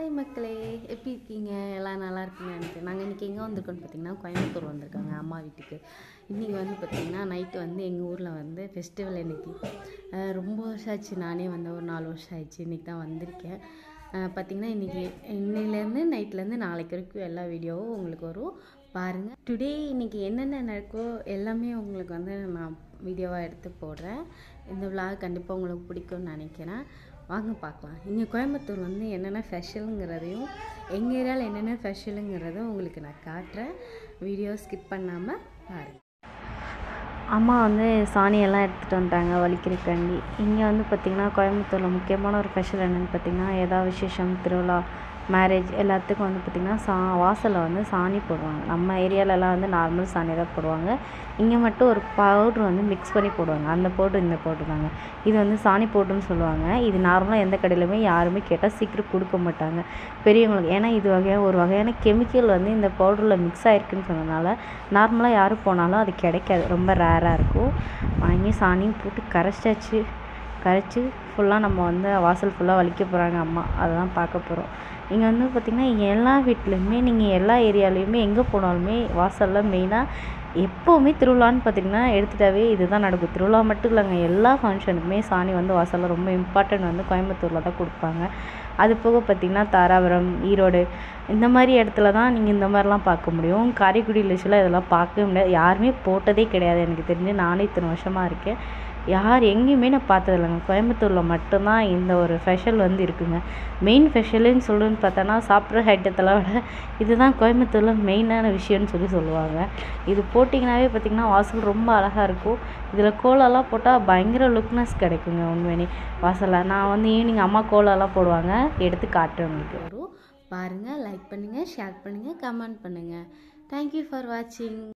hi மக்களே எப்படி இருக்கீங்க எல்லாம் நல்லா இருக்கீங்கன்னு நினைக்கிறேன் நாங்கள் இன்றைக்கி எங்கே வந்திருக்கோம்னு பார்த்தீங்கன்னா கோயம்புத்தூர் வந்திருக்காங்க அம்மா வீட்டுக்கு இன்றைக்கி வந்து பார்த்திங்கன்னா நைட்டு வந்து எங்கள் ஊரில் வந்து ஃபெஸ்டிவல் இன்னைக்கு அஹ் ரொம்ப வருஷம் ஆச்சு நானே வந்து ஒரு நாலு வருஷம் ஆயிடுச்சு இன்றைக்கி தான் வந்திருக்கேன் அஹ் பார்த்திங்கன்னா இன்றைக்கி இன்னிலேருந்து நைட்லேருந்து நாளைக்கு வரைக்கும் எல்லா வீடியோவும் உங்களுக்கு வரும் பாருங்கள் டுடே இன்றைக்கி என்னென்ன நடக்கோ எல்லாமே உங்களுக்கு வந்து நான் வீடியோவாக எடுத்து போடுறேன் இந்த விழா கண்டிப்பாக உங்களுக்கு பிடிக்கும்னு நினைக்கிறேன் வாங்க பார்க்கலாம் இங்கே கோயம்புத்தூர் வந்து என்னென்ன ஸ்பெஷலுங்கிறதையும் எங்கள் ஏரியாவில் என்னென்ன ஸ்பெஷலுங்கிறதும் உங்களுக்கு நான் காட்டுறேன் வீடியோ ஸ்கிப் பண்ணாமல் பாருங்கள் அம்மா வந்து சாணியெல்லாம் எடுத்துகிட்டு வந்துட்டாங்க வலிக்கிறக்காண்டி இங்கே வந்து பார்த்திங்கன்னா கோயம்புத்தூரில் முக்கியமான ஒரு ஸ்பெஷல் என்னென்னு பார்த்திங்கன்னா ஏதாவது விசேஷம் திருவிழா மேரேஜ் எல்லாத்துக்கும் வந்து பார்த்திங்கன்னா சா வாசலில் வந்து சாணி போடுவாங்க நம்ம ஏரியாலலாம் வந்து நார்மல் சாணி தான் போடுவாங்க இங்கே மட்டும் ஒரு பவுட்ரு வந்து மிக்ஸ் பண்ணி போடுவாங்க அந்த பவுட்ரு இந்த பவுட்ரு தாங்க இது வந்து சாணி பவுட்ருன்னு சொல்லுவாங்க இது நார்மலாக எந்த கடையிலுமே யாருமே கேட்டால் சீக்கிரம் கொடுக்க மாட்டாங்க பெரியவங்களுக்கு ஏன்னா இது வகையாக ஒரு வகையான கெமிக்கல் வந்து இந்த பவுடரில் மிக்ஸ் ஆயிருக்குன்னு சொன்னதுனால நார்மலாக யார் போனாலும் அது கிடைக்காது ரொம்ப ரேராக இருக்கும் வாங்கி சாணியும் போட்டு கரைச்சாச்சு கரைச்சி ஃபுல்லாக நம்ம வந்து வாசல் ஃபுல்லாக வலிக்க போகிறாங்க அம்மா அதை தான் பார்க்க போகிறோம் இங்கே வந்து பார்த்திங்கன்னா எல்லா வீட்லேயுமே நீங்கள் எல்லா ஏரியாலேயுமே எங்கே போனாலுமே வாசலில் மெயினாக எப்போவுமே திருவிழான்னு பார்த்திங்கன்னா எடுத்துட்டாவே இதுதான் நடக்கும் திருவிழா மட்டும் இல்லைங்க எல்லா ஃபங்க்ஷனுக்குமே சாணி வந்து வாசலில் ரொம்ப இம்பார்ட்டன்ட் வந்து கோயம்புத்தூரில் தான் கொடுப்பாங்க அது போக பார்த்திங்கன்னா தாராபுரம் ஈரோடு இந்த மாதிரி இடத்துல தான் நீங்கள் இந்த மாதிரிலாம் பார்க்க முடியும் காரைக்குடி லிஸ்ட்டில் இதெல்லாம் பார்க்கவே முடியாது யாருமே போட்டதே கிடையாது எனக்கு தெரிஞ்சு நானே இத்தனை வருஷமாக இருக்கேன் யார் எங்கேயுமே நான் பார்த்தது இல்லைங்க கோயம்புத்தூரில் மட்டும்தான் இந்த ஒரு ஸ்பெஷல் வந்து இருக்குங்க மெயின் ஸ்பெஷலுன்னு சொல்லுன்னு பார்த்தோன்னா சாப்பிட்ற ஐட்டத்தெல்லாம் விட இதுதான் கோயம்புத்தூரில் மெயினான விஷயம்னு சொல்லி சொல்லுவாங்க இது போட்டிங்கனாவே பார்த்திங்கன்னா வாசல் ரொம்ப அழகாக இருக்கும் இதில் கோலம்லாம் போட்டால் பயங்கர லுக்னஸ் கிடைக்குங்க உண்மையிலே வாசலில் நான் வந்து ஈவினிங் அம்மா கோலம்லாம் போடுவாங்க எடுத்து காட்டுறேன் உங்களுக்கு வரும் பாருங்கள் லைக் பண்ணுங்கள் ஷேர் பண்ணுங்கள் கமெண்ட் பண்ணுங்கள் தேங்க்யூ ஃபார் வாட்சிங்